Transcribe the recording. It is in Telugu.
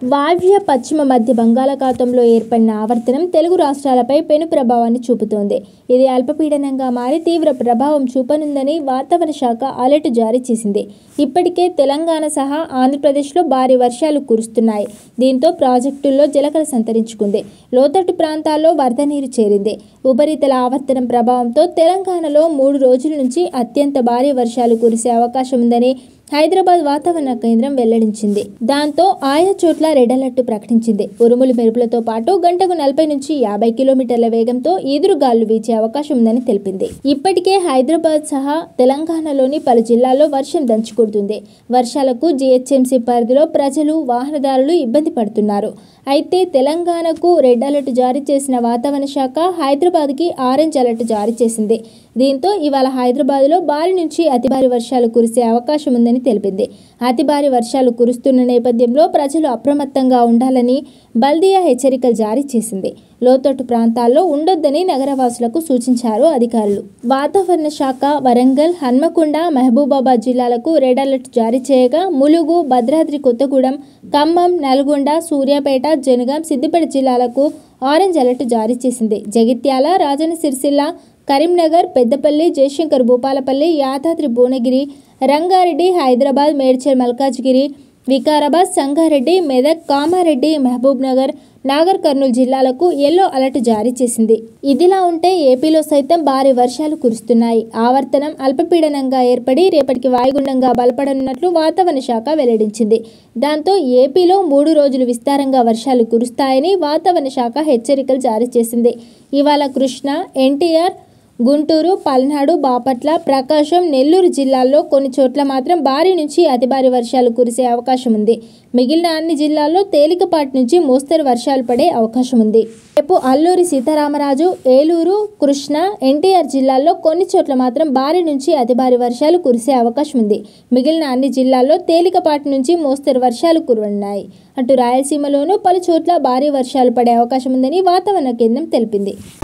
వావ్య పశ్చిమ మధ్య బంగాళాఖాతంలో ఏర్పడిన ఆవర్తనం తెలుగు రాష్ట్రాలపై పెను ప్రభావాన్ని చూపుతోంది ఇది అల్పపీడనంగా మారి తీవ్ర ప్రభావం చూపనుందని వాతావరణ శాఖ అలర్ట్ జారీ చేసింది ఇప్పటికే తెలంగాణ సహా ఆంధ్రప్రదేశ్లో భారీ వర్షాలు కురుస్తున్నాయి దీంతో ప్రాజెక్టుల్లో జలకల సంతరించుకుంది లోతట్టు ప్రాంతాల్లో వరద నీరు చేరింది ఉపరితల ఆవర్తనం ప్రభావంతో తెలంగాణలో మూడు రోజుల నుంచి అత్యంత భారీ వర్షాలు కురిసే అవకాశం ఉందని హైదరాబాద్ వాతావరణ కేంద్రం వెల్లడించింది దాంతో ఆయా చోట్ల రెడ్ అలర్ట్ ప్రకటించింది ఉరుములు మెరుపులతో పాటు గంటకు నలభై నుంచి యాభై కిలోమీటర్ల వేగంతో ఈదురుగాలు వీచే అవకాశం ఉందని తెలిపింది ఇప్పటికే హైదరాబాద్ సహా తెలంగాణలోని పలు జిల్లాల్లో వర్షం దంచుకొడుతుంది వర్షాలకు జీహెచ్ఎంసీ పరిధిలో ప్రజలు వాహనదారులు ఇబ్బంది పడుతున్నారు అయితే తెలంగాణకు రెడ్ అలర్ట్ జారీ చేసిన వాతావరణ శాఖ హైదరాబాద్కి ఆరెంజ్ అలర్ట్ జారీ చేసింది దీంతో ఇవాళ హైదరాబాద్లో భారీ నుంచి అతి భారీ వర్షాలు కురిసే అవకాశం ఉందని తెలిపింది అతి భారీ వర్షాలు కురుస్తున్న నేపథ్యంలో ప్రజలు అప్రమత్తంగా ఉండాలని బల్దియా హెచ్చరికలు జారీ చేసింది లోతట్టు ప్రాంతాల్లో ఉండొద్దని నగరవాసులకు సూచించారు అధికారులు వాతావరణ శాఖ వరంగల్ హన్మకొండ మహబూబాబాద్ జిల్లాలకు రెడ్ అలర్ట్ జారీ చేయగా ములుగు భద్రాద్రి కొత్తగూడెం ఖమ్మం నల్గొండ సూర్యాపేట జనగాం సిద్దిపేట జిల్లాలకు ఆరెంజ్ అలర్ట్ జారీ చేసింది జగిత్యాల రాజన్న సిరిసిల్ల కరీంనగర్ పెద్దపల్లి జయశంకర్ భూపాలపల్లి యాదాద్రి భువనగిరి రంగారెడ్డి హైదరాబాద్ మేడ్చల్ మల్కాజ్గిరి వికారాబాద్ సంగారెడ్డి మెదక్ కామారెడ్డి మహబూబ్ నగర్ నాగర్ కర్నూలు జిల్లాలకు ఎల్లో అలర్ట్ జారీ చేసింది ఇదిలా ఉంటే ఏపీలో సైతం భారీ వర్షాలు కురుస్తున్నాయి ఆవర్తనం అల్పపీడనంగా ఏర్పడి రేపటికి వాయుగుండంగా బలపడనున్నట్లు వాతావరణ శాఖ వెల్లడించింది దాంతో ఏపీలో మూడు రోజులు విస్తారంగా వర్షాలు కురుస్తాయని వాతావరణ శాఖ హెచ్చరికలు జారీ చేసింది ఇవాళ కృష్ణ ఎన్టీఆర్ గుంటూరు పల్నాడు బాపట్ల ప్రకాశం నెల్లూరు జిల్లాల్లో కొన్ని చోట్ల మాత్రం భారీ నుంచి అతి భారీ వర్షాలు కురిసే అవకాశం ఉంది మిగిలిన అన్ని జిల్లాల్లో తేలికపాటి నుంచి మోస్తరు వర్షాలు పడే అవకాశం ఉంది రేపు అల్లూరి సీతారామరాజు ఏలూరు కృష్ణ ఎన్టీఆర్ జిల్లాల్లో కొన్ని చోట్ల మాత్రం భారీ నుంచి అతి భారీ వర్షాలు కురిసే అవకాశం ఉంది మిగిలిన అన్ని జిల్లాల్లో తేలికపాటి నుంచి మోస్తరు వర్షాలు కురవనున్నాయి అటు రాయలసీమలోనూ పలు చోట్ల భారీ వర్షాలు పడే అవకాశం ఉందని వాతావరణ కేంద్రం తెలిపింది